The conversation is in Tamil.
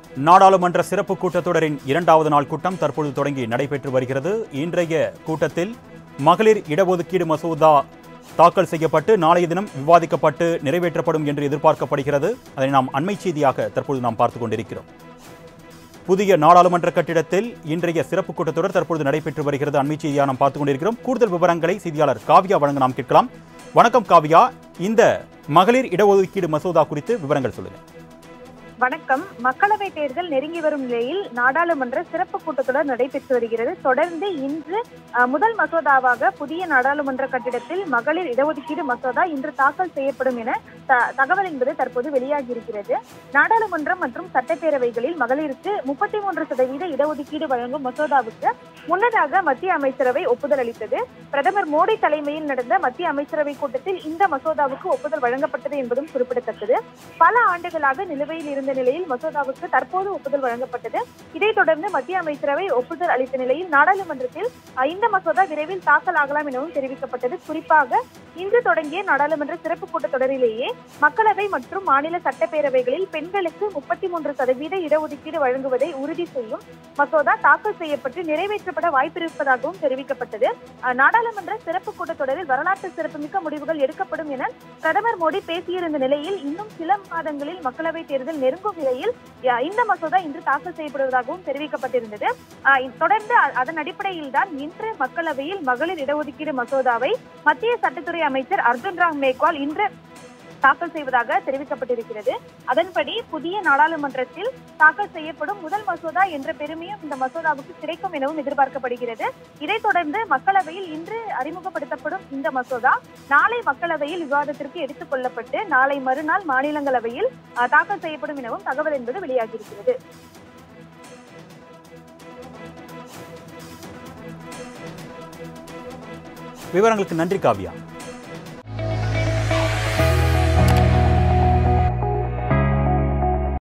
நாடாளுமன்ற சிறப்பு கூட்டத்தொடரின் இரண்டாவது நாள் கூட்டம் தற்பொழுது தொடங்கி நடைபெற்று வருகிறது இன்றைய கூட்டத்தில் மகளிர் இடஒதுக்கீடு மசோதா தாக்கல் செய்யப்பட்டு நாளைய தினம் விவாதிக்கப்பட்டு நிறைவேற்றப்படும் என்று எதிர்பார்க்கப்படுகிறது அதை நாம் அண்மை செய்தியாக தற்பொழுது நாம் பார்த்துக் கொண்டிருக்கிறோம் புதிய நாடாளுமன்ற கட்டிடத்தில் இன்றைய சிறப்பு கூட்டத்தொடர் தற்பொழுது நடைபெற்று வருகிறது அண்மை செய்தியாக நாம் பார்த்துக் கொண்டிருக்கிறோம் கூடுதல் விவரங்களை செய்தியாளர் காவியா வழங்க நாம் கேட்கலாம் வணக்கம் காவியா இந்த மகளிர் இடஒதுக்கீடு மசோதா குறித்து விவரங்கள் சொல்லுங்க வணக்கம் மக்களவை தேர்தல் நெருங்கி வரும் நிலையில் நாடாளுமன்ற சிறப்பு கூட்டத்தொடர் நடைபெற்று வருகிறது தொடர்ந்து இன்று அஹ், முதல் மசோதாவாக புதிய நாடாளுமன்ற கட்டிடத்தில் மகளிர் இடஒதுக்கீடு மசோதா இன்று தாக்கல் செய்யப்படும் என த- தகவல் என்பது தற்போது வெளியாகி இருக்கிறது நாடாளுமன்றம் மற்றும் சட்டப்பேரவைகளில் மகளிருக்கு முப்பத்தி மூன்று சதவீத இடஒதுக்கீடு வழங்கும் மசோதாவுக்கு முன்னதாக மத்திய அமைச்சரவை ஒப்புதல் அளித்தது பிரதமர் மோடி தலைமையில் நடந்த மத்திய அமைச்சரவை கூட்டத்தில் இந்த மசோதாவுக்கு ஒப்புதல் வழங்கப்பட்டது என்பதும் குறிப்பிடத்தக்கது பல ஆண்டுகளாக நிலுவையில் இருந்த நிலையில் மசோதாவுக்கு தற்போது ஒப்புதல் வழங்கப்பட்டது இதைத் தொடர்ந்து மத்திய அமைச்சரவை ஒப்புதல் அளித்த நிலையில் நாடாளுமன்றத்தில் அஹ், இந்த மசோதா விரைவில் தாக்கல் ஆகலாம் எனவும் தெரிவிக்கப்பட்டது குறிப்பாக இன்று தொடங்கிய நாடாளுமன்ற சிறப்பு கூட்டத்தொடரிலேயே மக்களவை மற்றும் மாநில சட்டப்பேரவைகளில் பெண்களுக்கு முப்பத்தி மூன்று சதவீத இடஒதுக்கீடு வழங்குவதை உறுதி செய்யும் மசோதா தாக்கல் செய்யப்பட்டு நிறைவேற்றப்பட வாய்ப்பிருப்பதாகவும் தெரிவிக்கப்பட்டது அஹ், நாடாளுமன்ற சிறப்பு கூட்டத்தொடரில் வரலாற்று சிறப்புமிக்க முடிவுகள் எடுக்கப்படும் என பிரதமர் மோடி பேசியிருந்த நிலையில் இன்னும் சில மாதங்களில் மக்களவை தேர்தல் நெருங்கும் நிலையில் அஹ், இந்த மசோதா இன்று தாக்கல் செய்யப்படுவதாகவும் தெரிவிக்கப்பட்டிருந்தது அஹ், இ- தொடர்ந்து அ- அதன் அடிப்படையில் தான் இன்று மக்களவையில் மகளிர் இடஒதுக்கீடு மசோதாவை மத்திய சட்டத்துறை அமைச்சர் அர்ஜுன் ராம் மேக்வால் இன்று தாக்கல் செய்வதாக தெரிவிக்கப்பட்டிருக்கிறது அதன்படி புதிய நாடாளுமன்றத்தில் தாக்கல் செய்யப்படும் முதல் மசோதா என்ற பெருமையும் இந்த மசோதாவுக்கு கிடைக்கும் எனவும் எதிர்பார்க்கப்படுகிறது இதைத் தொடர்ந்து மக்களவையில் இன்று அறிமுகப்படுத்தப்படும் இந்த மசோதா நாளை மக்களவையில் விவாதத்திற்கு எடுத்துக் கொள்ளப்பட்டு நாளை மறுநாள் மாநிலங்களவையில் அஹ், தாக்கல் செய்யப்படும் எனவும் தகவல் என்பது வெளியாகியிருக்கிறது விவரங்களுக்கு நன்றி காவியா